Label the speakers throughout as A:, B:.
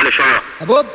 A: معلش اه
B: ابوب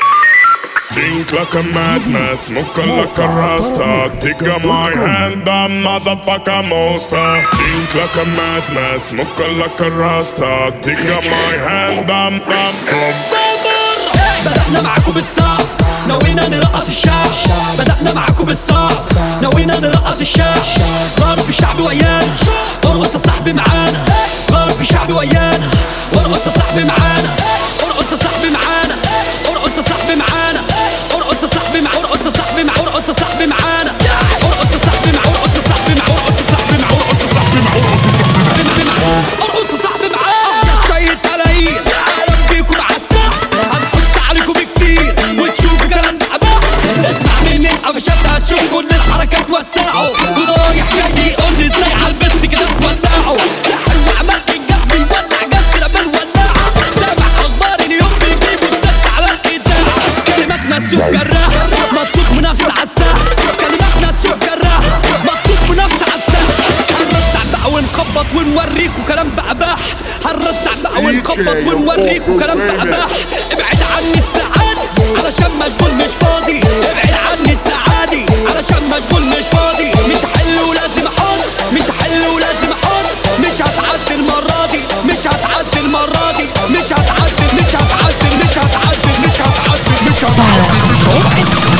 C: Think like a madman, smoke like a rasta. Dig on my hand, I'm motherfucker monster. Think like a madman, smoke like a rasta. Dig on my hand, I'm, I'm, I'm.
B: بدأنا معاكم بالصعب نوينا نرقص الشعب بدأنا معاكم بالصعب نوينا نرقص الشعب غرب شعبي ويانا ارقص يا صاحبي معانا غرب شعبي ويانا وارقص يا صاحبي معانا ارقص يا صاحبي معانا ارقص يا صاحبي معانا ارقص يا صاحبي مع ارقص يا صاحبي مع ارقص يا صاحبي معانا ارقص يا صاحبي مع ارقص يا صاحبي مع ارقص يا صاحبي مع ارقص يا صاحبي مع ارقص يا صاحبي مع ارقص يا صاحبي معانا يا شيء تلاقيه اهلا بيكم على الساحه هنحط عليكم كتير وتشوفوا كلام بقى اسمع مني القفشات هتشوف كل الحركات وسعوا ورايح جاي يقول لي ازاي عالبست كده تولعوا سحر وعمل انجاز بيولع جاز كده بالولاعه سامع اخبار اليوم بيجيبوا السد على الاذاعه كلماتنا سيوف جراحه مطلوب منافسه على الساحه كلماتنا سيوف جراحه مطلوب منافسه على الساحه هنرزع بقى ونخبط ونوريكوا كلام بقى باح هنرزع بقى ونخبط ونوريكوا كلام بقى باح ابعد عني السعادة علشان مشغول مش فاضي ابعد عني السعادة علشان مشغول مش فاضي مش حل ولازم احط مش حل ولازم احط مش هتعدي المرة دي مش هتعدي المرة دي مش هتعدي مش هتعدي مش هتعدي مش هتعدي مش هتعدي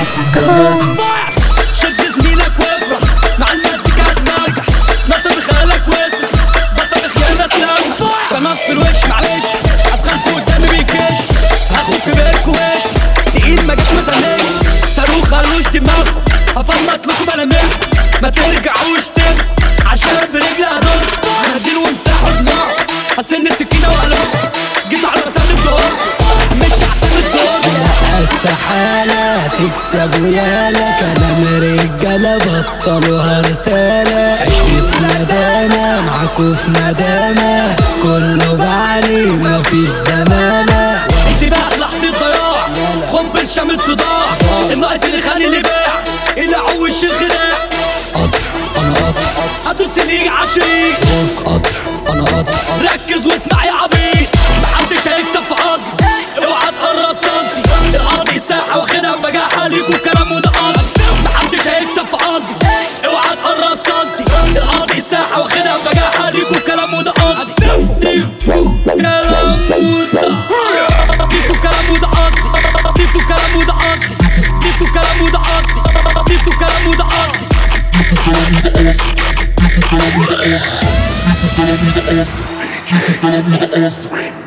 B: فاير شد زميلك وافرح مع الناس كانت ناجح نطر خيالك واسرح بطل خيانة تلمح ده نص في الوش معلش هتخانقوا قدامي بيكش هاخد كبيركوا وش تقيل ما جيش ما تنكش صاروخ هلوش دماغكم هفرمط لكم ملامحكم ما ترجعوش تاني عشان برجلي هدور هديل وامسحوا دماغكم هسن السكينة وقلوشكم جيت على سن الدور مش هعتمد زور
D: استحالة تكسب ويالا كلام رجالة بطلوا هرتالة عشت في ندامة معاكوا في ندامة كله بعلي مفيش زمانة
B: انتباه لحظة ضياع خد بالشمل صداع الناقص اللي خاني اللي باع اللي عوش الخداع
D: قطر أنا قطر
B: هدوس اللي يجي عشرين
D: فوق قطر أنا قطر
B: ركز واسمع يا عبيط محدش هيكسب في قاضي اوعى تقرب سنتي القاضي الساحة واخدها بجاحة ليكوا كلام وده قاضي محدش هيكسب في قاضي اوعى تقرب سنتي القاضي الساحة واخدها بجاحة ليكوا كلام وده قاضي ليكوا كلام وده ليكوا كلام وده قصدي ليكوا كلام وده قصدي ليكوا كلام وده قصدي ليكوا كلام وده قصدي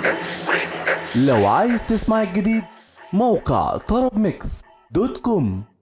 E: لو عايز تسمع الجديد موقع طرب ميكس دوت كوم